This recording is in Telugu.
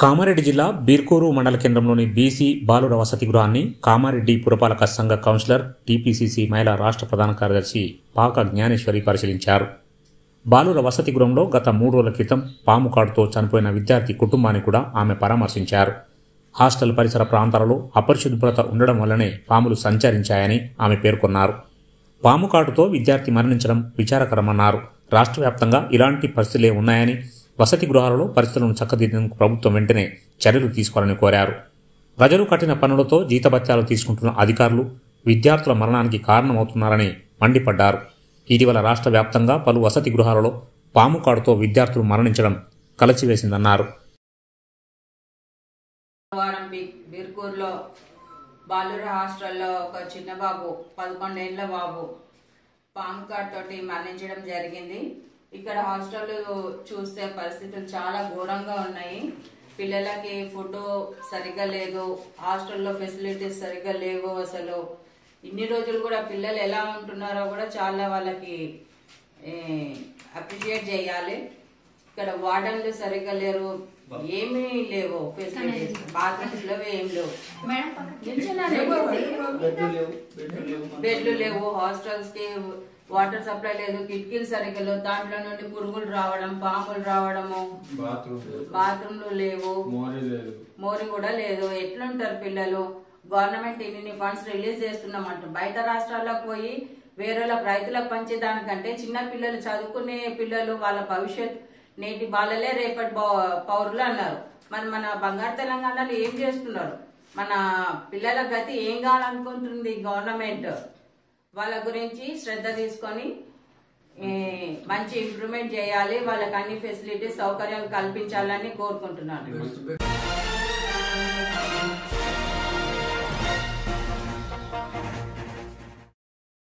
కామారెడ్డి జిల్లా బీర్కూరు మండల కేంద్రంలోని బీసీ బాలుర వసతి గృహాన్ని కామారెడ్డి పురపాలక సంఘ కౌన్సిలర్ టీపీసీసీ మహిళా రాష్ట్ర ప్రధాన కార్యదర్శి పాక జ్ఞానేశ్వరి పరిశీలించారు బాలుర వసతి గృహంలో గత మూడు రోజుల క్రితం పాము కాటుతో చనిపోయిన విద్యార్థి కుటుంబాన్ని కూడా ఆమె పరామర్శించారు హాస్టల్ పరిసర ప్రాంతాలలో అపరిశుభ్రత ఉండడం వల్లనే పాములు సంచరించాయని ఆమె పేర్కొన్నారు పాము కాటుతో విద్యార్థి మరణించడం విచారకరమన్నారు రాష్ట్ర వ్యాప్తంగా ఇలాంటి పరిస్థితులే ఉన్నాయని వసతి గృహాలలో పరిస్థితులను చక్కదిద్దేందుకు ప్రభుత్వం వెంటనే చర్యలు తీసుకోవాలని కోరారు ప్రజలు కట్టిన పన్నులతో జీతభత్యాలు తీసుకుంటున్న అధికారులు విద్యార్థుల మరణానికి కారణమవుతున్నారని మండిపడ్డారు ఇటీవల రాష్ట్ర వ్యాప్తంగా పలు వసతి గృహాలలో పాము కాటుతో విద్యార్థులు మరణించడం కలచివేసిందన్నారు వారం బి బిర్కూర్లో బాలుర హాస్టల్లో ఒక చిన్న బాబు పదకొండేళ్ల బాబు పాము కాట్ తోటి మరణించడం జరిగింది ఇక్కడ హాస్టల్ చూస్తే పరిస్థితులు చాలా ఘోరంగా ఉన్నాయి పిల్లలకి ఫుడ్ సరిగ్గా లేదు హాస్టల్లో ఫెసిలిటీస్ సరిగ్గా లేవు అసలు ఇన్ని రోజులు కూడా పిల్లలు ఎలా ఉంటున్నారో కూడా చాలా వాళ్ళకి అప్రిషియేట్ చేయాలి ఇక్కడ వార్డన్లు సరిగ్గా లేరు ఏమీ లేవు ఫెసిలిటీస్ బాత్రూమ్స్ లేవు ఏం లేవు నిల్చున్నాను. బెడ్లు లేవు హాస్టల్స్ కి వాటర్ సప్లై లేదు కిటికీలు సరిగ్గా లేవు దాంట్లో నుండి పురుగులు రావడం పాములు రావడము బాత్రూమ్ బాత్రూమ్లు లేవు మోరీ లేదు మోరి కూడా లేదు ఎట్లుంటారు పిల్లలు గవర్నమెంట్ ఇన్ని ఫండ్స్ రిలీజ్ చేస్తున్నామంట బయట రాష్ట్రాలకు పోయి వేరేలకు రైతులకు పంచే దానికంటే చిన్న పిల్లలు చదువుకునే పిల్లలు వాళ్ళ భవిష్యత్ నేటి బాలలే రేపటి పౌ- పౌరులు అన్నారు మరి మన బంగారు తెలంగాణలో ఏం చేస్తున్నారు మన పిల్లల గతి ఏం కావాలనుకుంటుంది గవర్నమెంట్ వాళ్ళ గురించి శ్రద్ధ తీసుకొని ఏ, మంచి ఇంప్రూవ్మెంట్ చేయాలి వాళ్ళకి అన్ని ఫెసిలిటీస్ సౌకర్యాలు కల్పించాలని కోరుకుంటున్నాను